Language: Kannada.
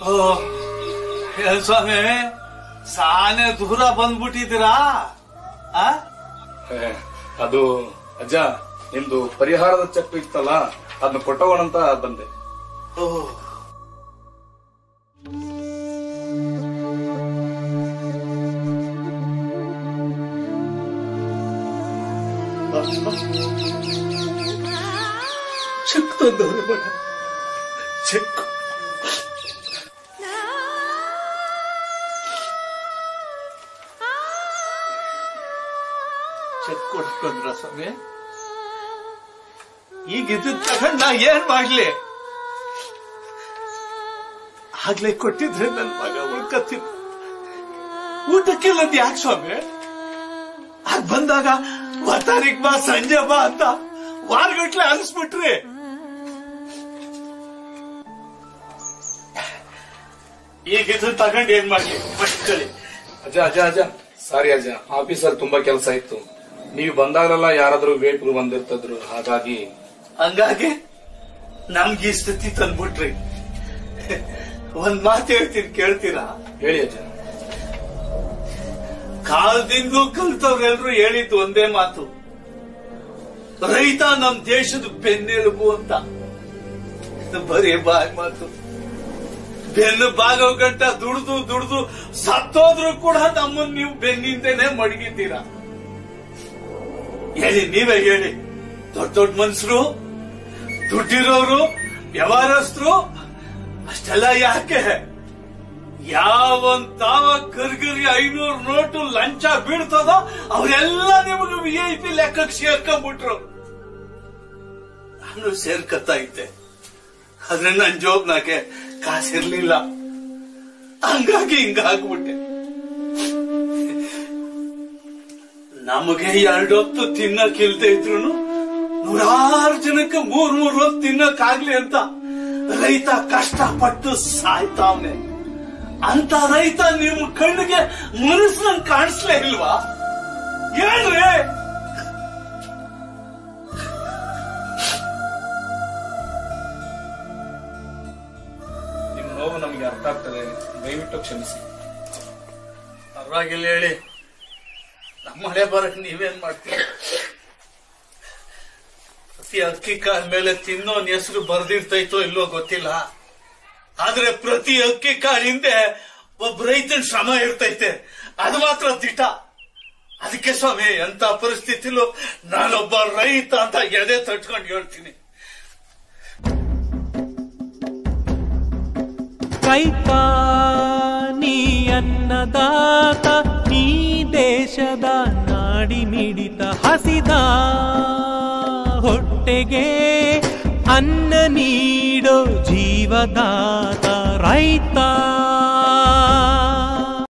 ಓ ಏನ್ ಸ್ವಾಮಿ ಸಾನೆ ದೂರ ಬಂದ್ಬಿಟ್ಟಿದ್ದೀರಾ ಆ ಏ, ಅದು ಅಜ್ಜ ನಿಮ್ದು ಪರಿಹಾರದ ಚೆಕ್ ಇತ್ತಲ್ಲ ಅದನ್ನ ಕೊಟ್ಟೋಗೋಣಂತ ಬಂದೆ ಓ ಚೆಕ್ ತಂದವ್ರೆ ಬೇಡ ಚೆಕ್ ಚೆಕ್ ಕೊಟ್ಕೊಂಡ್ರ ಸ್ವಾಮಿ ಈಗ ಇದನ್ನ ತಗೊಂಡ್ ನಾ ಏನ್ ಮಾಡ್ಲಿ ಆಗ್ಲೇ ಕೊಟ್ಟಿದ್ರೆ ನನ್ ಮಗ ಉಳ್ಕತ್ತಿಲ್ಲ ಊಟಕ್ಕಿಲ್ಲ ಯಾಕೆ ಸ್ವಾಮಿ ಆಗ ಬಂದಾಗ ವತಾರಿಗ್ ಬಾ ಸಂಜೆ ಬಾ ಅಂತ ವಾರಗಟ್ಲೆ ಅನ್ಸ್ಬಿಟ್ರಿ ಈಗ ಇದನ್ನ ತಗೊಂಡ್ ಏನ್ ಮಾಡ್ಲಿ ಫಸ್ಟ್ ಕಲಿ ಅಜ್ಜ ಅಜ್ಜ ಅಜ್ಜ ಸಾರಿ ಅಜ್ಜ ಆಫೀಸಲ್ಲಿ ತುಂಬಾ ಕೆಲಸ ಇತ್ತು ನೀವು ಬಂದಾಗಲೆಲ್ಲ ಯಾರಾದ್ರೂ ವೇಟ್ಗಳು ಬಂದಿರ್ತಿದ್ರು ಹಾಗಾಗಿ ಹಂಗಾಗಿ ನಮ್ಗೆ ಈ ಸ್ಥಿತಿ ತಂದ್ಬಿಟ್ರಿ ಒಂದ್ ಮಾತು ಹೇಳ್ತೀನಿ ಕೇಳ್ತೀರಾ ಹೇಳಿ ಅಜ್ಜ ಕಾಲದಿಂದಲೂ ಕಲ್ತವ್ರೆಲ್ರು ಹೇಳಿದ್ದು ಒಂದೇ ಮಾತು ರೈತ ನಮ್ ದೇಶದ ಬೆನ್ನೆಲುಬು ಅಂತ ಇದು ಬರೀ ಬಾಯ್ ಮಾತು ಬೆನ್ನು ಬಾಗೋ ಗಂಟ ದುಡ್ದು ದುಡ್ದು ಸತ್ತೋದ್ರು ಕೂಡ ನಮ್ಮನ್ನ ನೀವು ಬೆನ್ನಿಂದೇನೆ ಮಡಗಿದ್ದೀರಾ ಹೇಳಿ ನೀವೇ ಹೇಳಿ ದೊಡ್ಡ ದೊಡ್ಡ ಮನ್ಸರು ದುಡ್ಡಿರೋರು ವ್ಯವಹಾರಸ್ಥರು ಅಷ್ಟೆಲ್ಲ ಯಾಕೆ ಯಾವನ್ ತಾವ ಕರ್ಗರಿ ಐನೂರು ನೋಟು ಲಂಚ ಬೀಳ್ತದೋ ಅವರೆಲ್ಲ ನಿಮಗೆ ವಿ ಐ ಪಿ ಲೆಕ್ಕಕ್ಕೆ ಸೇರ್ಕೊಂಡ್ಬಿಟ್ರು ನಾನು ಸೇರ್ಕತ್ತಾ ಇದ್ದೆ ಆದ್ರೆ ನನ್ ಜೋಬ್ನಾಗೆ ಕಾಸಿರ್ಲಿಲ್ಲ ಹಂಗಾಗಿ ಹಿಂಗಾಗ್ಬಿಟ್ಟೆ ನಮಗೆ ಎರಡೊತ್ತು ತಿನ್ನಕ್ಕಿಲ್ದೆ ಇದ್ರು ನೂರಾರು ಜನಕ್ಕೆ ಮೂರ್ ಮೂರ್ ಹೊತ್ತು ತಿನ್ನಕ್ಕಾಗ್ಲಿ ಅಂತ ರೈತ ಕಷ್ಟಪಟ್ಟು ಸಾಯ್ತಾವ್ನೆ ಅಂತ ರೈತ ನಿಮ್ ಕಣ್ಣಿಗೆ ಮನಸ್ಸಂಗ್ ಕಾಣಿಸ್ಲೇ ಇಲ್ವಾ ಹೇಳ್ರಿ ನಿಮ್ ನೋವು ನಮಗೆ ಅರ್ಥ ಆಗ್ತದೆ ದಯವಿಟ್ಟು ಕ್ಷಮಿಸಿ ಪರವಾಗಿಲ್ಲ ಹೇಳಿ ನಮ್ಮ ಮಳೆ ಬರಕ್ ನೀವೇನ್ ಮಾಡ್ತೀರಿ ಪ್ರತಿ ಅಕ್ಕಿ ಕಾಳ ಮೇಲೆ ತಿನ್ನೋನ್ ಹೆಸರು ಬರ್ದಿರ್ತೈತೋ ಇಲ್ಲೋ ಗೊತ್ತಿಲ್ಲ ಆದ್ರೆ ಪ್ರತಿ ಅಕ್ಕಿ ಕಾಳ ಹಿಂದೆ ಒಬ್ಬ ರೈತನ ಶ್ರಮ ಇರ್ತೈತೆ ಅದು ಮಾತ್ರ ದಿಟ ಅದಕ್ಕೆ ಸ್ವಾಮಿ ಎಂತ ಪರಿಸ್ಥಿತಿಲೂ ನಾನೊಬ್ಬ ರೈತ ಅಂತ ಎದೆ ತಟ್ಕೊಂಡು ಹೇಳ್ತೀನಿ ರೈತ ನೀ ಅನ್ನದಾತ ನೀ ದೇಶದ ನಾಡಿ ಮಿಡಿತ ಹಸಿದ ಹೊಟ್ಟೆಗೆ ಅನ್ನ ನೀಡೋ ಜೀವದಾತ ರೈತ